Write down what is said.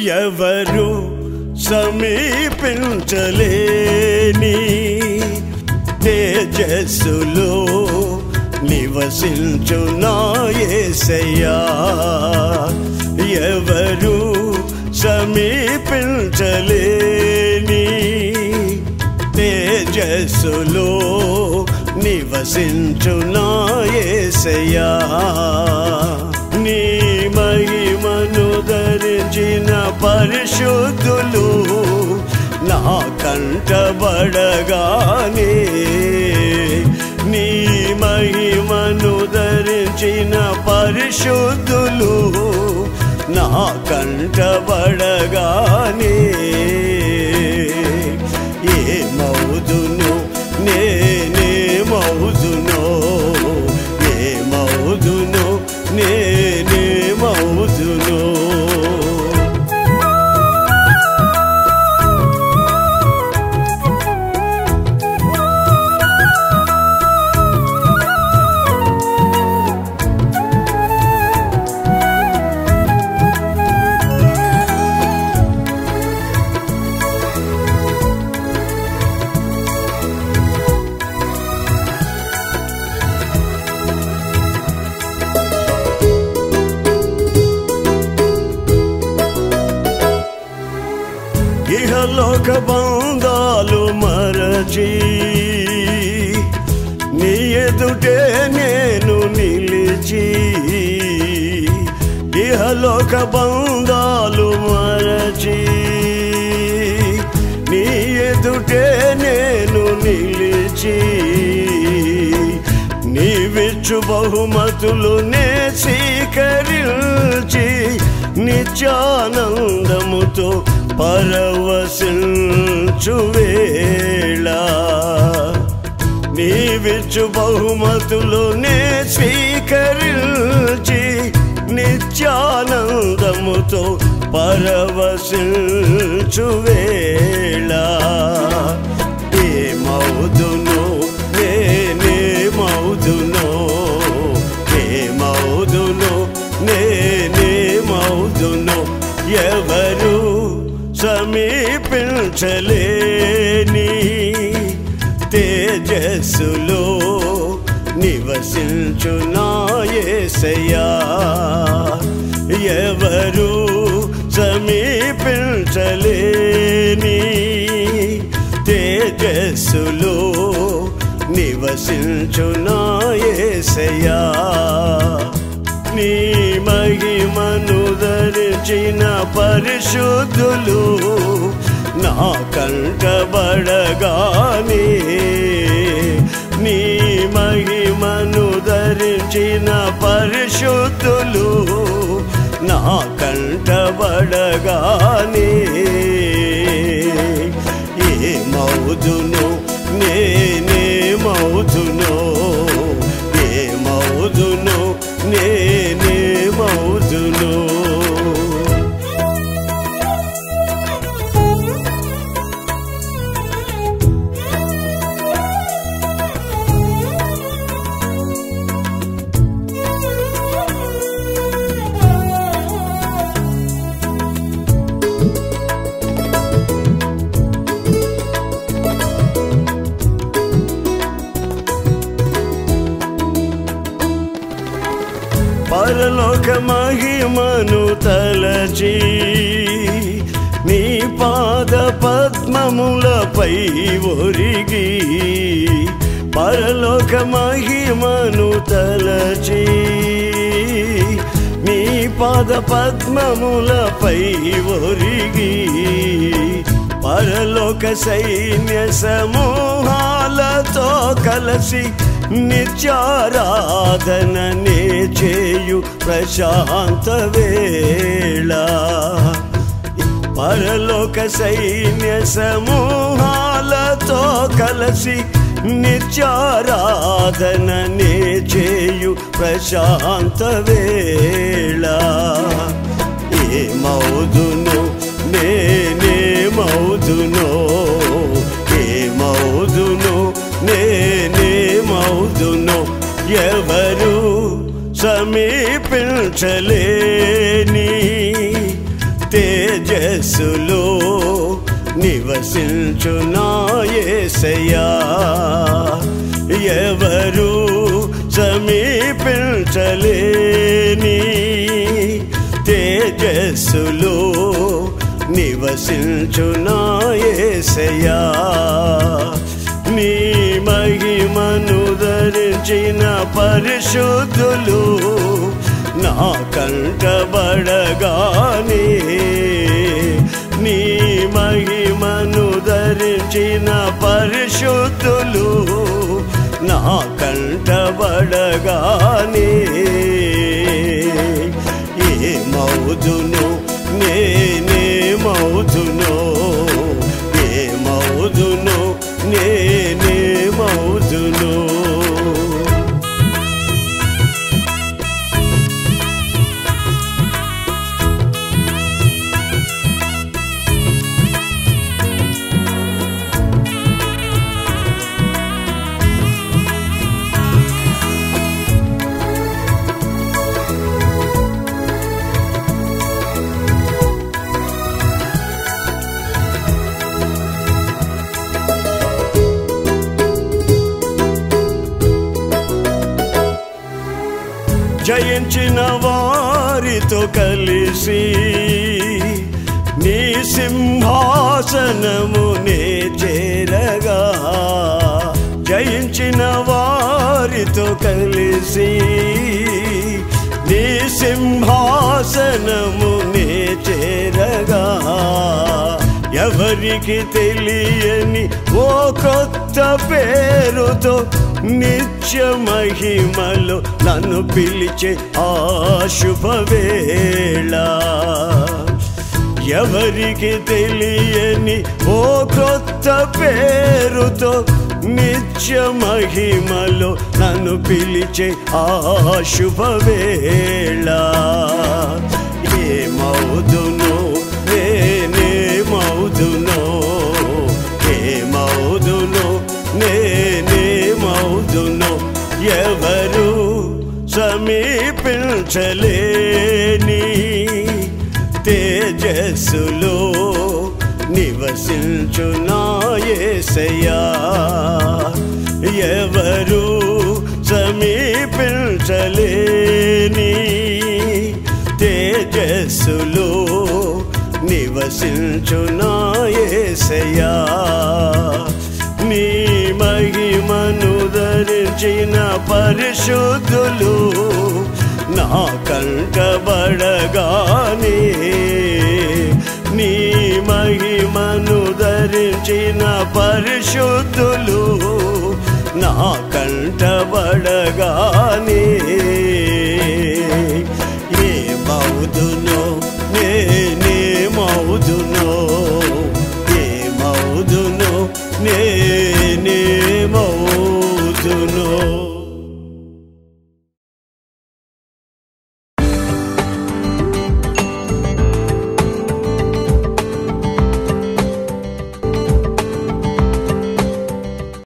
ఎవరు సమీపించలేని తేజస్సులో నివసించు నాయసయ్యా ఎవరు సమీపించలేని తేజస్సులో నివసించు నాయసయ్యా నీ మహిమను ధరించిన పరిశుద్ధులు నా కంటబడగానే నీ మహిమను ధరించిన పరిశుద్ధులు నా కంటబడగానే ఏ మౌదును నేనే మౌదునో ఏ మౌదును నేనే మౌదునో ఇహలోక బంధాలు మరచి నీ ఎదుటే నేను నిలిచి ఇహలోక బంధాలు మరచి నీ ఎదుటే నేను నిలిచి నీవిచ్చు బహుమతులు నే స్వీకరించి నిత్యానందముతో పరవశించు వేళ నీవిచ్చు బహుమతులు నే స్వీకరించి నిత్యానందముతో పరవశించు వేళ ఏ మౌదును నేనే మౌదును ఏ మౌదును నేనే మౌదును ఎవరు సమీపించలేని తేజస్సులో నివసించు నాయసయ్యా ఎవరు సమీపించలేని తేజస్సులో నివసించు నాయసయ్యా నీ మహిమను ధరించిన పరిశుద్ధులు నా కంటబడగానే నీ మహిమను ధరించిన పరిశుద్ధులు నా కంటబడగానే ఏ మౌదును నేనే మౌదును ఏ మౌదును నేనే మౌదును పరలోక మహిమను తలచి నీ పాద పద్మములపై ఒరిగి పరలోక మహిమను తలచి నీ పాద పద్మములపై ఒరిగి పరలోక సైన్య సమూహాలతో కలసి నిత్యారాధన నే చేయు ప్రశాంత వేళ పరలోక సైన్య సమూహాలతో కలసి నిత్యారాధన నే చేయు ప్రశాంత వేళ ఏ మౌదును నేనే మౌదును ఏ మౌదును నేనే మౌదును ఎవరు సమీపించలేని తేజస్సులో నివసించునాయసయ్యా ఎవరు సమీపించలేని తేజస్సులో నివసించునాయసయ్యా నీ మహిమను ధరించిన పరిశుద్ధులు నా కంటబడగానే నీ మహిమను ధరించిన పరిశుద్ధులు నా కంటబడగానే ఏ మౌదును నేనే మౌదును ఏ మౌదును నేనే మౌదును జయించిన వారితో కలిసి నీ సింహాసనమునే చేరగా జయించిన వారితో కలిసి నీ సింహాసనమునే చేరగా ఎవరికి తెలియని ఓ కొత్త పేరుతో నిత్య మహిమలో నన్ను పిలిచే ఆ శుభవేళ ఎవరికి తెలియని ఓ కొత్త పేరుతో నిత్య మహిమలో నన్ను పిలిచే ఆ శుభవేళ ఏమవుదును నేనే మౌదును ఏమవుదును నేనే మౌదును ఎవరు సమీపించలేని తేజస్సులో నివసించునాయసయ్యా ఎవరు సమీపించలేని తేజస్సులో నివసించునాయసయ్యా నీ మహిమను ధరించిన పరిశుద్ధులు నా కంటబడగానే నీ మహిమను ధరించిన పరిశుద్ధులు నా కంటబడగానే ఏ మౌదునో నేనే మౌదునో ఏ మౌదునో నే